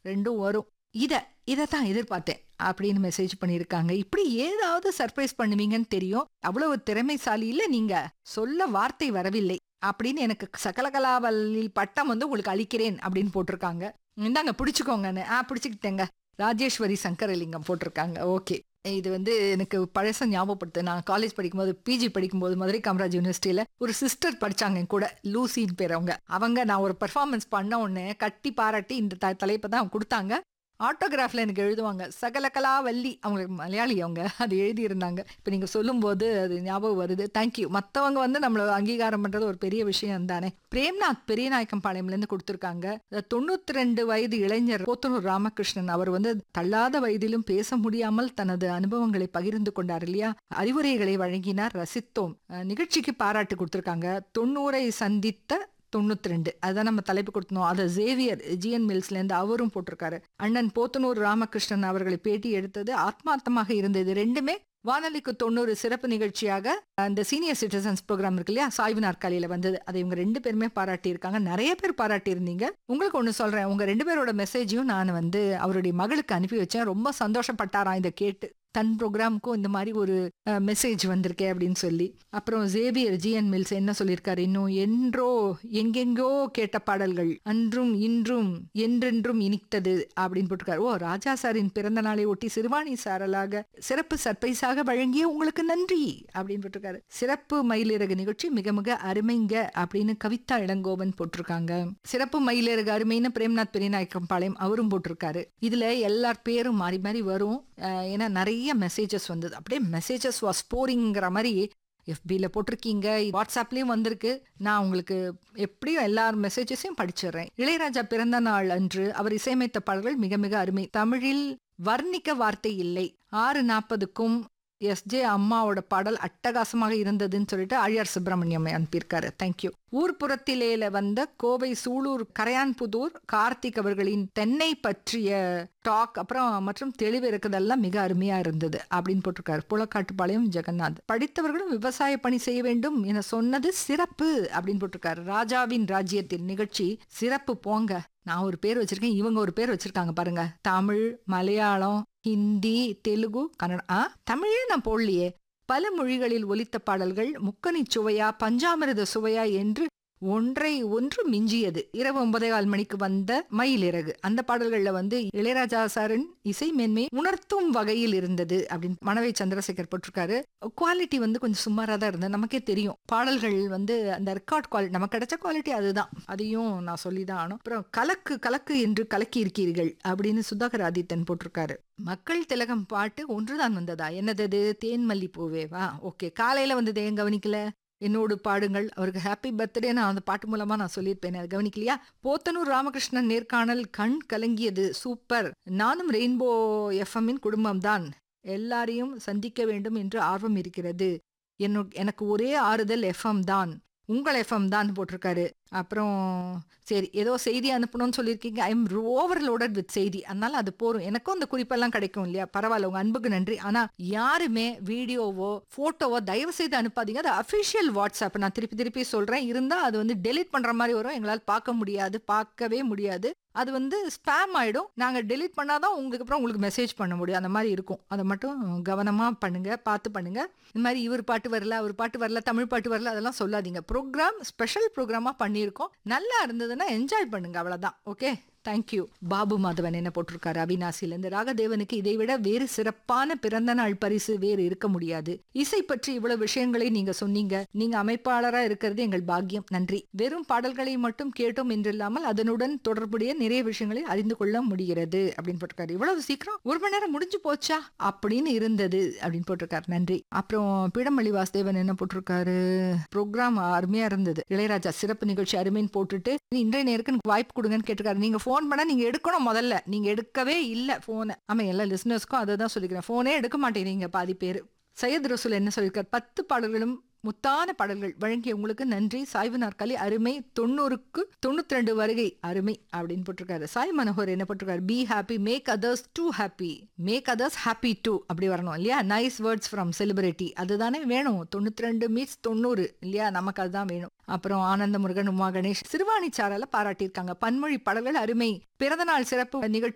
ரெண்டும் வரும் இத இதைத்தான் எதிர்பார்த்தேன் அப்படின்னு மெசேஜ் பண்ணியிருக்காங்க இப்படி ஏதாவது சர்ப்ரைஸ் பண்ணுவீங்கன்னு தெரியும் அவ்வளவு திறமைசாலி இல்ல நீங்க சொல்ல வார்த்தை வரவில்லை அப்படின்னு எனக்கு சகலகலாவல்லி பட்டம் வந்து உங்களுக்கு அளிக்கிறேன் அப்படின்னு போட்டிருக்காங்க இந்தாங்க பிடிச்சுக்கோங்கன்னு ஆ பிடிச்சிக்கிட்டேங்க ராஜேஸ்வரி சங்கரலிங்கம் போட்டிருக்காங்க ஓகே இது வந்து எனக்கு பழச ஞாபகப்படுத்து நான் காலேஜ் படிக்கும்போது பிஜி படிக்கும்போது மதுரை காமராஜ் யூனிவர்சிட்டியில ஒரு சிஸ்டர் படிச்சாங்க என் கூட லூசின்னு பேர் அவங்க அவங்க நான் ஒரு பெர்ஃபார்மன்ஸ் பண்ண உடனே கட்டி பாராட்டி இந்த த தலைப்பை தான் கொடுத்தாங்க ஆட்டோகிராஃப்ல எனக்கு எழுதுவாங்க சகலகலா வள்ளி அவங்களுக்கு மலையாளி அவங்க அது எழுதியிருந்தாங்க இப்போ நீங்கள் சொல்லும்போது அது ஞாபகம் வருது தேங்க்யூ மற்றவங்க வந்து நம்மளை அங்கீகாரம் பண்ணுறது ஒரு பெரிய விஷயம் தானே பிரேம்நாத் பெரியநாயக்கம் பாளையம்லேருந்து கொடுத்துருக்காங்க தொண்ணூத்தி ரெண்டு வயது இளைஞர் போத்தனூர் ராமகிருஷ்ணன் அவர் வந்து தள்ளாத வயதிலும் பேச முடியாமல் தனது அனுபவங்களை பகிர்ந்து கொண்டார் இல்லையா அறிவுரைகளை வழங்கினார் ரசித்தோம் அஹ் நிகழ்ச்சிக்கு பாராட்டு கொடுத்துருக்காங்க தொண்ணூரை சந்தித்த தொண்ணூத்தி ரெண்டு அதான் நம்ம தலைப்பு கொடுத்தோம் அதை ஜேவியர் ஜிஎன் மில்ஸ்லேருந்து அவரும் போட்டிருக்காரு அண்ணன் போத்தனூர் ராமகிருஷ்ணன் அவர்களை பேட்டி எடுத்தது ஆத்மார்த்தமாக இருந்தது ரெண்டுமே வானொலிக்கு தொண்ணூறு சிறப்பு நிகழ்ச்சியாக அந்த சீனியர் சிட்டிசன்ஸ் ப்ரோக்ராம் இருக்கு இல்லையா சாய்வு நாற்காலியில வந்தது அதை இவங்க ரெண்டு பேருமே பாராட்டி இருக்காங்க நிறைய பேர் பாராட்டி இருந்தீங்க உங்களுக்கு ஒன்று சொல்றேன் உங்க ரெண்டு பேரோட மெசேஜையும் நான் வந்து அவருடைய மகளுக்கு அனுப்பி வச்சேன் ரொம்ப சந்தோஷப்பட்டாராம் இதை கேட்டு தன் ப்ரோக்ராமுக்கும் இந்த மாதிரி ஒரு மெசேஜ் வந்திருக்கே அப்படின்னு சொல்லி அப்புறம் ஜேவியர் ஜிஎன் மில்ஸ் என்ன சொல்லியிருக்காரு இன்னும் என்றோ எங்கெங்கோ கேட்ட பாடல்கள் அன்றும் இன்றும் என்றென்றும் இனித்தது அப்படின்னு போட்டிருக்காரு ஓ ராஜா சாரின் பிறந்த நாளை ஒட்டி சிறுவாணி சாரலாக சிறப்பு சர்ப்ரைஸாக வழங்கிய உங்களுக்கு நன்றி அப்படின்னு போட்டிருக்காரு சிறப்பு மயிலிறகு நிகழ்ச்சி மிக மிக அருமைங்க அப்படின்னு கவிதா இளங்கோவன் போட்டிருக்காங்க சிறப்பு மயிலிறகு அருமைன்னு பிரேம்நாத் பெரியநாயக்கம் பாளையம் அவரும் போட்டிருக்காரு இதுல எல்லார் பேரும் மாறி மாறி வரும் அஹ் ஏன்னா நிறைய மெசேஜஸ் வந்தது அப்படியே மெசேஜஸ் வாஸ் போரிங்கிற மாதிரி எஃபியில் போட்டிருக்கீங்க வாட்ஸ்அப்லேயும் வந்திருக்கு நான் உங்களுக்கு எப்படியும் எல்லா மெசேஜஸையும் படிச்சிடுறேன் இளையராஜா பிறந்த நாள் அன்று அவர் இசையமைத்த பாடல்கள் மிக மிக அருமை தமிழில் வர்ணிக்க வார்த்தை இல்லை ஆறு நாற்பதுக்கும் எஸ்ஜே அம்மாவோட பாடல் அட்டகாசமாக இருந்ததுன்னு சொல்லிட்டு ஆழியார் சுப்பிரமணியம் அனுப்பியிருக்காரு தேங்க்யூ ஊர்ப்புறத்திலேல வந்த கோவை சூலூர் கரையான்புதூர் கார்த்திக் அவர்களின் தென்னை பற்றிய டாக் அப்புறம் மற்றும் தெளிவு இருக்கிறதெல்லாம் மிக அருமையா இருந்தது அப்படின்னு போட்டிருக்காரு புலக்காட்டுப்பாளையம் ஜெகநாத் படித்தவர்களும் விவசாய பணி செய்ய வேண்டும் என சொன்னது சிறப்பு அப்படின்னு போட்டிருக்காரு ராஜாவின் ராஜ்யத்தின் நிகழ்ச்சி சிறப்பு போங்க நான் ஒரு பேர் வச்சிருக்கேன் இவங்க ஒரு பேர் வச்சிருக்காங்க பாருங்க தமிழ் மலையாளம் ஹிந்தி தெலுங்கு கன்னடம் ஆ தமிழே நான் போடலையே பல மொழிகளில் ஒலித்த பாடல்கள் முக்கனி சுவையா பஞ்சாமிரத சுவையா என்று ஒன்றை ஒன்று மிஞ்சியது இரவு ஒன்பதே கால் மணிக்கு வந்த மயிலிறகு அந்த பாடல்கள்ல வந்து இளையராஜா சாரின் இசை மேன்மை உணர்த்தும் வகையில் இருந்தது அப்படின்னு மணவை சந்திரசேகர் போட்டிருக்காரு குவாலிட்டி வந்து கொஞ்சம் சுமாராக தான் இருந்தது நமக்கே தெரியும் பாடல்கள் வந்து அந்த ரெக்கார்ட் குவாலிட்டி நமக்கு கிடைச்ச குவாலிட்டி அதுதான் அதையும் நான் சொல்லி தான் ஆனும் அப்புறம் கலக்கு கலக்கு என்று கலக்கி இருக்கீர்கள் அப்படின்னு சுதாகர் ஆதித்தன் போட்டிருக்காரு மக்கள் திலகம் பாட்டு ஒன்றுதான் வந்ததா என்னது தேன்மல்லி பூவேவா ஓகே காலையில வந்தது ஏன் கவனிக்கல என்னோடு பாடுங்கள் அவருக்கு ஹாப்பி பர்த்டே நான் அந்த பாட்டு மூலமா நான் சொல்லியிருப்பேன் அது கவனிக்கலையா போத்தனூர் ராமகிருஷ்ணன் நேர்காணல் கண் கலங்கியது சூப்பர் நானும் ரெயின்போ எஃப்எம்மின் குடும்பம்தான் எல்லாரையும் சந்திக்க வேண்டும் என்று ஆர்வம் இருக்கிறது என்னோ எனக்கு ஒரே ஆறுதல் எஃப்எம் தான் உங்கள் எஃப்எம் தான் போட்டிருக்காரு அப்புறம் சரி ஏதோ செய்தி அனுப்பணும்னு சொல்லியிருக்கீங்க ஐ எம் ஓவர்லோடட் வித் செய்தி அதனால அது போரும் எனக்கும் அந்த குறிப்பெல்லாம் கிடைக்கும் இல்லையா பரவாயில்ல உங்க அன்புக்கு நன்றி ஆனா யாருமே வீடியோவோ போட்டோவோ தயவு செய்து அனுப்பாதீங்க அது அஃபிஷியல் வாட்ஸ்அப் நான் திருப்பி திருப்பி சொல்றேன் இருந்தா அது வந்து டெலிட் பண்ற மாதிரி வரும் எங்களால் பார்க்க முடியாது பார்க்கவே முடியாது அது வந்து ஸ்பேம் ஆயிடும் நாங்க டெலிட் பண்ணாதான் உங்களுக்கு அப்புறம் உங்களுக்கு மெசேஜ் பண்ண முடியும் அந்த மாதிரி இருக்கும் அதை மட்டும் கவனமா பண்ணுங்க பார்த்து பண்ணுங்க இந்த மாதிரி இவர் பாட்டு வரல அவர் பாட்டு வரல தமிழ் பாட்டு வரல அதெல்லாம் சொல்லாதீங்க ப்ரோக்ராம் ஸ்பெஷல் ப்ரோக்ராமா பண்ணியிருக்கோம் நல்லா இருந்ததுன்னா என்ஜாய் பண்ணுங்க அவ்வளவுதான் ஓகே தேங்க்யூ பாபு மாதவன் என்ன போட்டிருக்காரு அவினாசிலேருந்து ராகதேவனுக்கு இதை விட வேறு சிறப்பான பிறந்த நாள் பரிசு வேறு இருக்க முடியாது இசை பற்றி இவ்வளவு விஷயங்களை நீங்க சொன்னீங்க நீங்க அமைப்பாளரா இருக்கிறது எங்கள் பாக்கியம் நன்றி வெறும் பாடல்களை மட்டும் கேட்டோம் என்றில்லாமல் அதனுடன் தொடர்புடைய நிறைய விஷயங்களை அறிந்து கொள்ள முடிகிறது அப்படின்னு போட்டிருக்காரு இவ்வளவு சீக்கிரம் ஒரு மணி நேரம் முடிஞ்சு போச்சா அப்படின்னு இருந்தது அப்படின்னு போட்டிருக்காரு நன்றி அப்புறம் பீடமல்லி வாசுதேவன் என்ன போட்டிருக்காரு ப்ரோக்ராம் அருமையா இருந்தது இளையராஜா சிறப்பு நிகழ்ச்சி அருமைன்னு போட்டுட்டு இன்றைய நேருக்கு வாய்ப்பு கொடுங்கன்னு கேட்டிருக்காரு நீங்க ஃபோன் பண்ணா நீங்க எடுக்கணும் முதல்ல நீங்க எடுக்கவே இல்ல போனை ஆமா எல்லா லிசனர்ஸ்க்கும் அதை தான் சொல்லிக்கிறேன் போனே எடுக்க மாட்டேங்கிறீங்க பாதி பேர் சையத் ரசூல் என்ன சொல்லியிருக்காரு பத்து பாடல்களும் முத்தான பாடல்கள் வழங்கிய உங்களுக்கு நன்றி சாய்வு நாற்காலி அருமை தொண்ணூறுக்கு தொண்ணூத்தி ரெண்டு வருகை அருமை அப்படின்னு போட்டிருக்காரு சாய் மனோகர் என்ன போட்டிருக்காரு be happy make others too happy make others happy too அப்படி வரணும் இல்லையா நைஸ் வேர்ட்ஸ் ஃப்ரம் செலிபிரிட்டி அதுதானே வேணும் தொண்ணூத்தி ரெண்டு மீட்ஸ் தொண்ணூறு இல்லையா நமக்கு அதுதான் வேணும் அப்புறம் ஆனந்த முருகன் உமா கணேஷ் சிறுவாணி சாரல பாராட்டியிருக்காங்க பன்மொழி பாடல்கள் அருமை பிறந்தநாள் சிறப்பு நிகழ்ச்சி